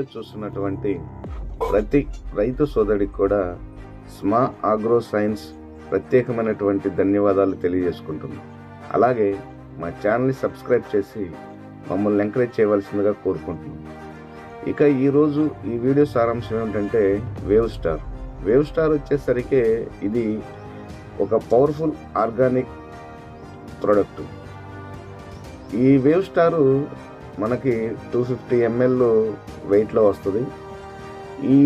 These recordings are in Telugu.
చూస్తున్నటువంటి ప్రతి రైతు సోదరికి కూడా స్మా ఆగ్రో సైన్స్ ప్రత్యేకమైనటువంటి ధన్యవాదాలు తెలియజేసుకుంటుంది అలాగే మా ఛానల్ని సబ్స్క్రైబ్ చేసి మమ్మల్ని ఎంకరేజ్ చేయవలసిందిగా కోరుకుంటున్నాం ఇక ఈరోజు ఈ వీడియో సారాంశం ఏమిటంటే వేవ్ స్టార్ వేవ్ స్టార్ వచ్చేసరికి ఇది ఒక పవర్ఫుల్ ఆర్గానిక్ ప్రోడక్ట్ ఈ వేవ్ స్టారు మనకి టూ ఫిఫ్టీ ఎంఎల్ వెయిట్లో వస్తుంది ఈ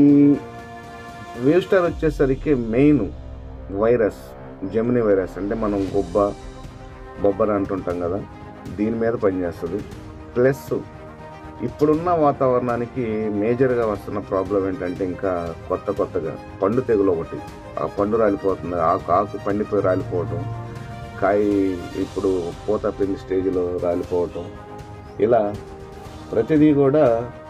వేవ్ స్టార్ వచ్చేసరికి మెయిన్ వైరస్ జెమిని వైరస్ అంటే మనం గొబ్బ బొబ్బర అంటుంటాం కదా దీని మీద పనిచేస్తుంది ప్లస్ ఇప్పుడున్న వాతావరణానికి మేజర్గా వస్తున్న ప్రాబ్లం ఏంటంటే ఇంకా కొత్త కొత్తగా పండు తెగులు ఒకటి ఆ పండు రాలిపోతుంది ఆకు ఆకు పండిపోయి రాలిపోవటం కాయ ఇప్పుడు పూత పిండి స్టేజ్లో రాలిపోవటం ఇలా ప్రతిదీ కూడా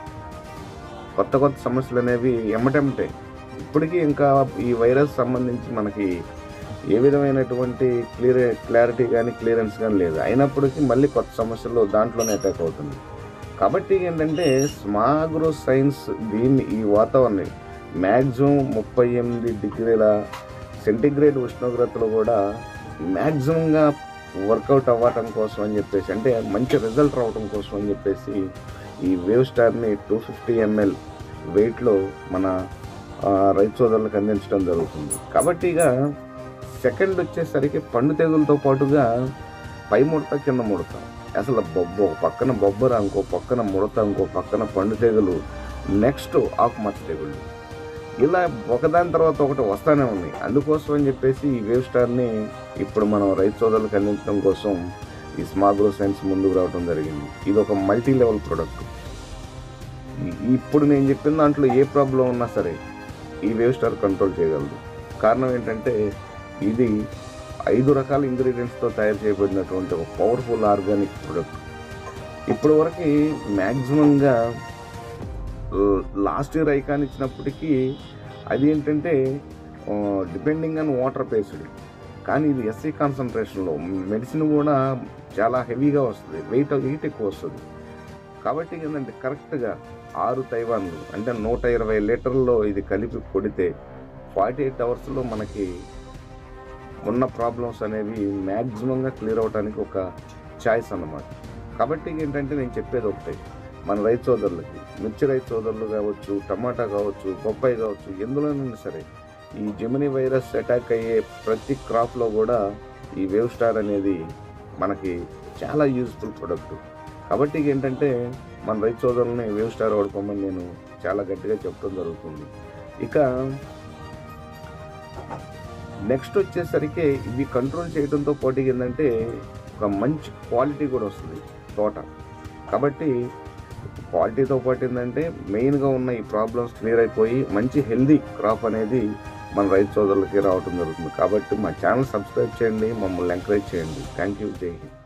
కొత్త కొత్త సమస్యలు అనేవి ఎమ్మటెమ్మటే ఇప్పటికీ ఇంకా ఈ వైరస్ సంబంధించి మనకి ఏ విధమైనటువంటి క్లియర్ క్లారిటీ కానీ క్లియరెన్స్ కానీ లేదు అయినప్పటికీ మళ్ళీ కొత్త సమస్యలు దాంట్లోనే అటాక్ అవుతుంది కాబట్టి ఏంటంటే స్మాగ్రో సైన్స్ దీన్ని ఈ వాతావరణం మ్యాక్సిమం ముప్పై ఎనిమిది డిగ్రీల సెంటిగ్రేడ్ ఉష్ణోగ్రతలు కూడా మ్యాక్సిమంగా వర్కౌట్ అవ్వటం కోసం అని చెప్పేసి అంటే మంచి రిజల్ట్ రావటం కోసం అని చెప్పేసి ఈ వేవ్ స్టార్ని టూ ఫిఫ్టీ ఎంఎల్ వెయిట్లో మన ఆ, రైతు సోదరులకు అందించడం జరుగుతుంది కాబట్టి ఇక సెకండ్ వచ్చేసరికి పండు తెగులతో పాటుగా పై ముడత కింద ముడత అసలు బొబ్బ ఒక పక్కన బొబ్బర ఇంకో పక్కన ముడత ఇంకో పక్కన పండు తెగులు నెక్స్ట్ ఆకుమచ్చ తెగుళ్ళు ఇలా ఒకదాని తర్వాత ఒకటి వస్తానే ఉన్నాయి అందుకోసం అని చెప్పేసి ఈ వేవ్ స్టార్ని ఇప్పుడు మనం రైతు సోదరులకు అందించడం కోసం ఈ స్మాగ్రో సైన్స్ ముందుకు రావడం జరిగింది ఇది ఒక మల్టీ లెవెల్ ప్రోడక్ట్ ఇప్పుడు నేను చెప్పిన దాంట్లో ఏ ప్రాబ్లం ఉన్నా సరే ఈ వేవ్ స్టార్ కంట్రోల్ చేయగలదు కారణం ఏంటంటే ఇది ఐదు రకాల ఇంగ్రీడియంట్స్తో తయారు చేయబడినటువంటి ఒక పవర్ఫుల్ ఆర్గానిక్ ప్రొడక్ట్ ఇప్పటి వరకు మ్యాక్సిమంగా లాస్ట్ ఇయర్ ఐకాన్ ఇచ్చినప్పటికీ అది ఏంటంటే డిపెండింగ్ ఆన్ వాటర్ బేస్డ్ కానీ ఇది ఎస్సీ కాన్సన్ట్రేషన్లో మెడిసిన్ కూడా చాలా హెవీగా వస్తుంది వెయిట్ వెయిట్ ఎక్కువ వస్తుంది కాబట్టి ఏంటంటే కరెక్ట్గా ఆరు తైవాన్లు అంటే నూట ఇరవై లీటర్లో ఇది కలిపి కొడితే ఫార్టీ ఎయిట్ అవర్స్లో మనకి ఉన్న ప్రాబ్లమ్స్ అనేవి మ్యాక్సిమంగా క్లియర్ అవడానికి ఒక ఛాయిస్ అన్నమాట కాబట్టి ఏంటంటే నేను చెప్పేది ఒకటే మన రైతు సోదరులకి మిర్చి రైతు సోదరులు కావచ్చు టమాటా కావచ్చు బొప్పాయి కావచ్చు ఎందులోనైనా సరే ఈ జెమిని వైరస్ అటాక్ అయ్యే ప్రతి క్రాప్లో కూడా ఈ వేవ్ స్టార్ అనేది మనకి చాలా యూజ్ఫుల్ ప్రొడక్ట్ కాబట్టి ఏంటంటే మన రైతు సోదరులని వేవ్ స్టార్ వాడుకోమని నేను చాలా గట్టిగా చెప్పడం జరుగుతుంది ఇక నెక్స్ట్ వచ్చేసరికి ఇవి కంట్రోల్ చేయడంతో పాటు ఏంటంటే ఒక మంచి క్వాలిటీ కూడా వస్తుంది తోట కాబట్టి క్వాలిటీతో పాటు ఏంటంటే మెయిన్గా ఉన్న ఈ ప్రాబ్లమ్స్ క్లియర్ అయిపోయి మంచి హెల్దీ క్రాప్ అనేది మన రైతు సోదరులకి రావడం జరుగుతుంది కాబట్టి మా ఛానల్ సబ్స్క్రైబ్ చేయండి మమ్మల్ని ఎంకరేజ్ చేయండి థ్యాంక్ యూ జై హింద్